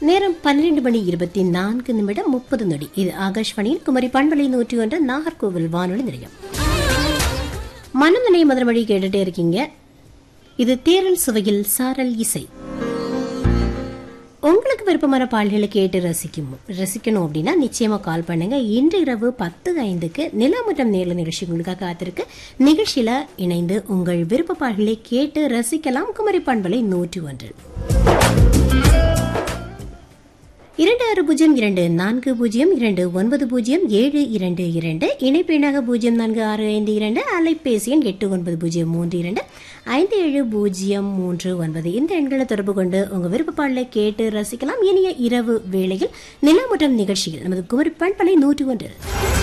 நேரம் பன்னிரண்டு மணி இருபத்தி நான்கு நிமிடம் முப்பது நொடி இது ஆகாஷ்வாணியின் குமரி பண்பலை நூற்றி ஒன்று நாகர்கோவில் வானொலி நிலையம் மனம் நினைய மதுரமொழி கேட்டுட்டே இருக்கீங்க இது தேரல் சுவையில் சாரல் இசை உங்களுக்கு விருப்பமான பாடல்களை கேட்டு ரசிக்கும் ரசிக்கணும் அப்படின்னா நிச்சயமா கால் பண்ணுங்க இன்று இரவு பத்து ஐந்துக்கு நிலாமுற்றம் நேர்ல நிகழ்ச்சி உங்களுக்காக காத்திருக்கு நிகழ்ச்சியில இணைந்து உங்கள் விருப்ப பாடல்களை கேட்டு ரசிக்கலாம் குமரி பண்பலை நூற்றி ஒன்று இரண்டு ஆறு பூஜ்ஜியம் இரண்டு நான்கு பூஜ்ஜியம் இரண்டு ஒன்பது பூஜ்ஜியம் ஏழு இரண்டு இரண்டு இணைப்பெண்ணாக பூஜ்ஜியம் நான்கு ஆறு ஐந்து இரண்டு அலைபேசி எண் எட்டு ஒன்பது பூஜ்ஜியம் மூன்று இரண்டு ஐந்து ஏழு பூஜ்ஜியம் மூன்று ஒன்பது இந்த எண்களை தொடர்பு கொண்டு உங்க விருப்ப பாடலை கேட்டு ரசிக்கலாம் இனிய இரவு வேளையில் நிலமுற்றம் நிகழ்ச்சியில் நமது குமரி பண்பலை நூற்றி ஒன்று